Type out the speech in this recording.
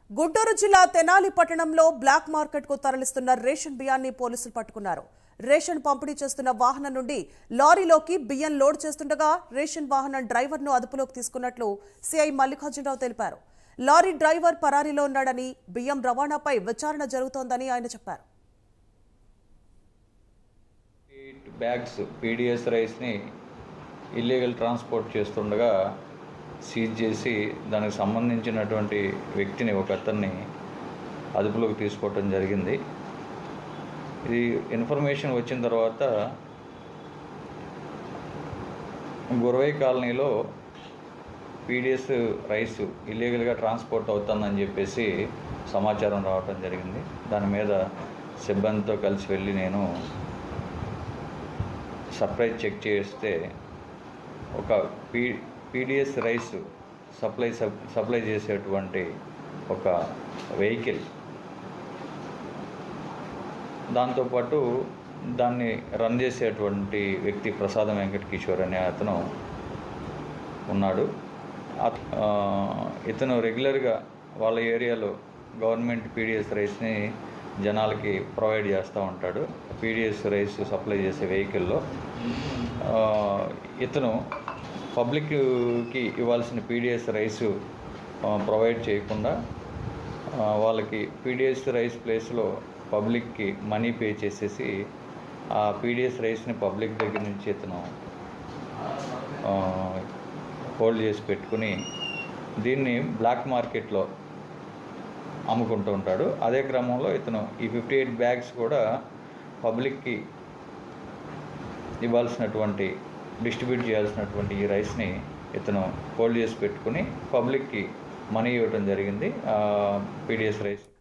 గుంటూరు జిల్లా తెనాలి పట్టణంలో black market కు తరలిస్తున్న రేషన్ బియ్యాన్ని పోలీసులు పట్టుకున్నారు రేషన్ పంపిణీ చేస్తున్న వాహనం నుండి లారీలోకి బియ్యం లోడ్ చేస్తుండగా రేషన్ వాహనం డ్రైవర్ను అదుపులోకి తీసుకున్నట్లు సిఐ మల్లికార్జునరావు తెలిపారు లారీ డ్రైవర్ పరారీలో ఉన్నాడని బియ్యం రవాణాపై విచారణ జరుగుతోందని ఆయన చెప్పారు ఎయిట్ బ్యాగ్స్ పీడిఎస్ రైస్ని ఇల్లీగల్ ట్రాన్స్పోర్ట్ చేస్తుండగా సీజ్ చేసి దానికి సంబంధించినటువంటి వ్యక్తిని ఒక అతన్ని అదుపులోకి తీసుకోవటం జరిగింది ఇది ఇన్ఫర్మేషన్ వచ్చిన తర్వాత గురవై కాలనీలో పీడిఎస్ రైస్ ఇల్లీగల్గా ట్రాన్స్పోర్ట్ అవుతుందని చెప్పేసి సమాచారం రావటం జరిగింది దాని మీద సిబ్బందితో కలిసి వెళ్ళి నేను సర్ప్రైజ్ చెక్ చేస్తే ఒక పీ పీడిఎస్ రైస్ సప్లై సప్ సప్లై చేసేటువంటి ఒక వెహికల్ దాంతోపాటు దాన్ని రన్ చేసేటువంటి వ్యక్తి ప్రసాదం వెంకట కిషోర్ అనే అతను ఉన్నాడు అత- ఆ, ఇతను రెగ్యులర్గా వాళ్ళ ఏరియాలో గవర్నమెంట్ పీడిఎస్ రైస్ని జనాలకి ప్రొవైడ్ చేస్తూ ఉంటాడు పీడిఎస్ రైస్ సప్లై చేసే వెహికల్లో ఆ, ఇతను పబ్లిక్కి ఇవ్వాల్సిన పీడిఎస్ రైస్ ప్రొవైడ్ చేయకుండా ఆ, వాళ్ళకి పీడిఎస్ రైస్ ప్లేస్లో పబ్లిక్కి మనీ పే చేసేసి ఆ పీడిఎస్ రైస్ని పబ్లిక్ దగ్గర నుంచి ఇతను హోల్డ్ చేసి పెట్టుకుని దీన్ని బ్లాక్ మార్కెట్లో అమ్ముకుంటూ ఉంటాడు అదే క్రమంలో ఇతను ఈ ఫిఫ్టీ ఎయిట్ బ్యాగ్స్ కూడా పబ్లిక్కి ఇవ్వాల్సినటువంటి డిస్ట్రిబ్యూట్ చేయాల్సినటువంటి ఈ రైస్ని ఇతను హోల్డ్ చేసి పెట్టుకుని పబ్లిక్కి మనీ ఇవ్వటం జరిగింది పీడిఎస్ రైస్